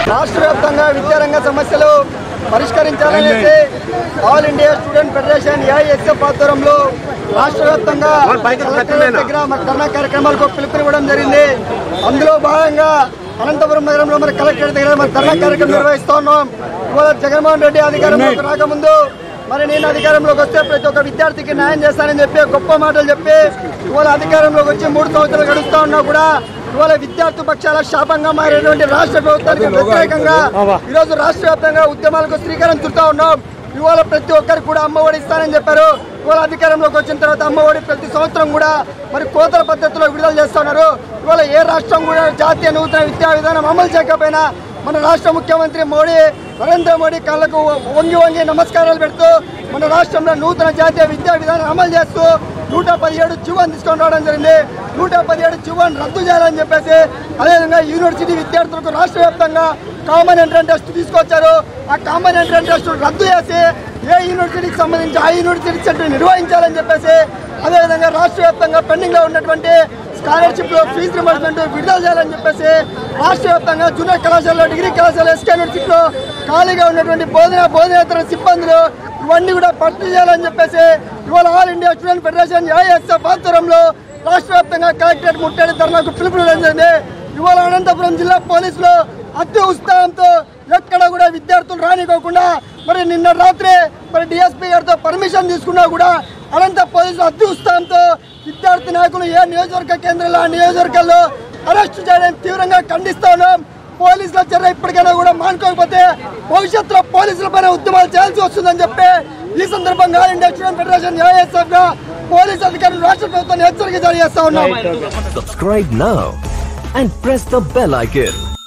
రాష్ట్ర వ్యాప్తంగా విద్యారంగ సమస్యలు పరిష్కరించాలనేసి all India student federation AISF ఆధ్వర్యంలో రాష్ట్ర వ్యాప్తంగా కలెక్టరేట్ దగ్గర మరి ధర్నా కార్యక్రమాలకు పిలుపునివ్వడం జరిగింది అందులో భాగంగా అనంతపురం నగరంలో మరి కలెక్టరేట్ దగ్గర మరి ధర్నా కార్యక్రమం నిర్వహిస్తా ఉన్నాం ఇవాళ జగన్మోహన్ రెడ్డి అధికారంలోకి రాకముందు మరి నేను అధికారంలోకి వస్తే ప్రతి ఒక్క విద్యార్థికి న్యాయం చేస్తానని చెప్పి గొప్ప మాటలు చెప్పి ఇవాళ అధికారంలోకి వచ్చి మూడు సంవత్సరాలు గడుస్తా ఉన్నా కూడా ఇవాళ విద్యార్థి పక్షాల శాపంగా మారినటువంటి రాష్ట్ర ప్రభుత్వానికి వ్యతిరేకంగా ఈ రోజు రాష్ట్ర వ్యాప్తంగా ఉద్యమాలకు శ్రీకారం చుడతా ఉన్నాం ఇవాళ ప్రతి ఒక్కరికి కూడా అమ్మ ఒడి ఇస్తానని చెప్పారు ఇవాళ అధికారంలోకి వచ్చిన తర్వాత అమ్మ ఒడి ప్రతి సంవత్సరం కూడా మరి కోతల పద్ధతిలో విడుదల చేస్తున్నారు ఇవాళ ఏ రాష్ట్రం కూడా జాతీయ నూతన విద్యా విధానం అమలు చేయకపోయినా మన రాష్ట్ర ముఖ్యమంత్రి మోడీ నరేంద్ర మోడీ కళ్ళకు వంగి వంగి నమస్కారాలు పెడుతూ మన రాష్ట్రంలో నూతన జాతీయ విద్యా విధానం అమలు చేస్తూ నూట పదిహేడు జీవోని తీసుకొని రావడం జరిగింది నూట పదిహేడు జీవోని రద్దు చేయాలని చెప్పేసి అదేవిధంగా యూనివర్సిటీ విద్యార్థులకు రాష్ట్ర వ్యాప్తంగా కామన్ ఎంట్రన్స్ టెస్ట్ తీసుకొచ్చారు ఆ కామన్ ఎంట్రన్స్ టెస్ట్ రద్దు చేసి ఏ యూనివర్సిటీకి సంబంధించి ఆ యూనివర్సిటీ సెంటర్ నిర్వహించాలని చెప్పేసి అదేవిధంగా రాష్ట్ర వ్యాప్తంగా పెండింగ్ లో ఉన్నటువంటి స్కాలర్షిప్ లో ఫీజు రిమర్స్మెంట్ విడుదల చేయాలని చెప్పేసి రాష్ట్ర వ్యాప్తంగా జూనియర్ కళాశాలలో డిగ్రీ కళాశాల ఎస్కే యూనివర్సిటీలో ఖాళీగా ఉన్నటువంటి బోధన బోధనేతర సిబ్బందులు ఇవన్నీ కూడా భర్తీ చేయాలని చెప్పేసి ఇవాళ all India student federation ASF ఆధ్వర్యంలో రాష్ట్ర వ్యాప్తంగా కలెక్టరేట్ ముట్టడి ధర్నాకు పిలుపునివ్వడం జరిగింది ఇవాళ అనంతపురం జిల్లా పోలీసులు అతి ఉత్సాహంతో ఎక్కడ కూడా విద్యార్థులు రానికోకుండా మరి నిన్న రాత్రి మరి డిఎస్పీ గారితో పర్మిషన్ తీసుకున్నా కూడా అనంత పోలీసులు అతి ఉత్సాహంతో విద్యార్థి నాయకులు ఏ నియోజకవర్గ కేంద్రంలో ఆ నియోజకవర్గాల్లో అరెస్ట్ చేయడం తీవ్రంగా ఖండిస్తా ఉన్నాం పోలీసుల చర్య ఇప్పటికైనా కూడా మానుకోకపోతే భవిష్యత్తులో పోలీసుల పైన ఉద్యమాలు చేయాల్సి వస్తుందని చెప్పి ఈ సందర్భంగా all India student federation ASF గా పోలీస్ అధికారులు రాష్ట్ర ప్రభుత్వాన్ని హెచ్చరిక జారీ చేస్తా ఉన్నాం Subscribe now and press the bell icon.